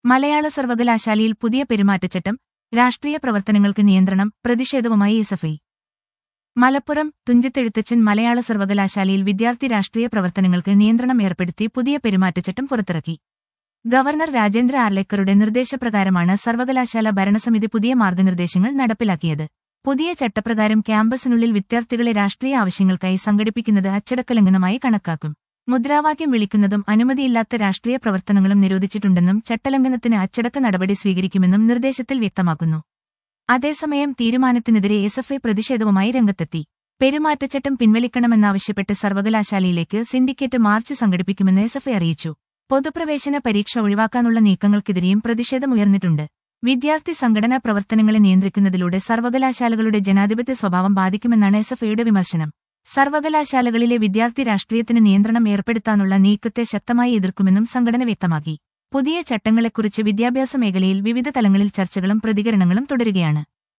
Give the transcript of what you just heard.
മലയാള സർവകലാശാലയിൽ പുതിയ പെരുമാറ്റച്ചട്ടം രാഷ്ട്രീയ പ്രവർത്തനങ്ങൾക്ക് നിയന്ത്രണം പ്രതിഷേധവുമായി എസ്എഫ്ഐ മലപ്പുറം തുഞ്ചത്തെഴുത്തച്ഛൻ മലയാള സർവകലാശാലയിൽ വിദ്യാർത്ഥി രാഷ്ട്രീയ പ്രവർത്തനങ്ങൾക്ക് നിയന്ത്രണം ഏർപ്പെടുത്തി പുതിയ പെരുമാറ്റച്ചട്ടം പുറത്തിറക്കി ഗവർണർ രാജേന്ദ്ര ആർലേക്കറുടെ നിർദ്ദേശപ്രകാരമാണ് സർവകലാശാല ഭരണസമിതി പുതിയ മാർഗനിർദ്ദേശങ്ങൾ നടപ്പിലാക്കിയത് പുതിയ ചട്ടപ്രകാരം ക്യാമ്പസിനുള്ളിൽ വിദ്യാർത്ഥികളെ രാഷ്ട്രീയ ആവശ്യങ്ങൾക്കായി സംഘടിപ്പിക്കുന്നത് അച്ചടക്കലംഘനമായി കണക്കാക്കും മുദ്രാവാക്യം വിളിക്കുന്നതും അനുമതിയില്ലാത്ത രാഷ്ട്രീയ പ്രവർത്തനങ്ങളും നിരോധിച്ചിട്ടുണ്ടെന്നും ചട്ടലംഘനത്തിന് അച്ചടക്ക നടപടി സ്വീകരിക്കുമെന്നും നിർദ്ദേശത്തിൽ വ്യക്തമാക്കുന്നു അതേസമയം തീരുമാനത്തിനെതിരെ എസ്എഫ്ഐ പ്രതിഷേധവുമായി രംഗത്തെത്തി പെരുമാറ്റച്ചട്ടം പിൻവലിക്കണമെന്നാവശ്യപ്പെട്ട് സർവകലാശാലയിലേക്ക് സിൻഡിക്കേറ്റ് മാർച്ച് സംഘടിപ്പിക്കുമെന്ന് എസ്എഫ്ഐ അറിയിച്ചു പൊതുപ്രവേശന പരീക്ഷ ഒഴിവാക്കാനുള്ള നീക്കങ്ങൾക്കെതിരെയും പ്രതിഷേധമുയർന്നിട്ടുണ്ട് വിദ്യാർത്ഥി സംഘടനാ പ്രവർത്തനങ്ങളെ നിയന്ത്രിക്കുന്നതിലൂടെ സർവകലാശാലകളുടെ ജനാധിപത്യ സ്വഭാവം ബാധിക്കുമെന്നാണ് എസ്എഫ്ഐയുടെ വിമർശനം സർവകലാശാലകളിലെ വിദ്യാർത്ഥി രാഷ്ട്രീയത്തിന് നിയന്ത്രണം ഏർപ്പെടുത്താനുള്ള നീക്കത്തെ ശക്തമായി എതിർക്കുമെന്നും സംഘടന വ്യക്തമാക്കി പുതിയ ചട്ടങ്ങളെക്കുറിച്ച് വിദ്യാഭ്യാസ മേഖലയിൽ വിവിധ തലങ്ങളിൽ ചർച്ചകളും പ്രതികരണങ്ങളും തുടരുകയാണ്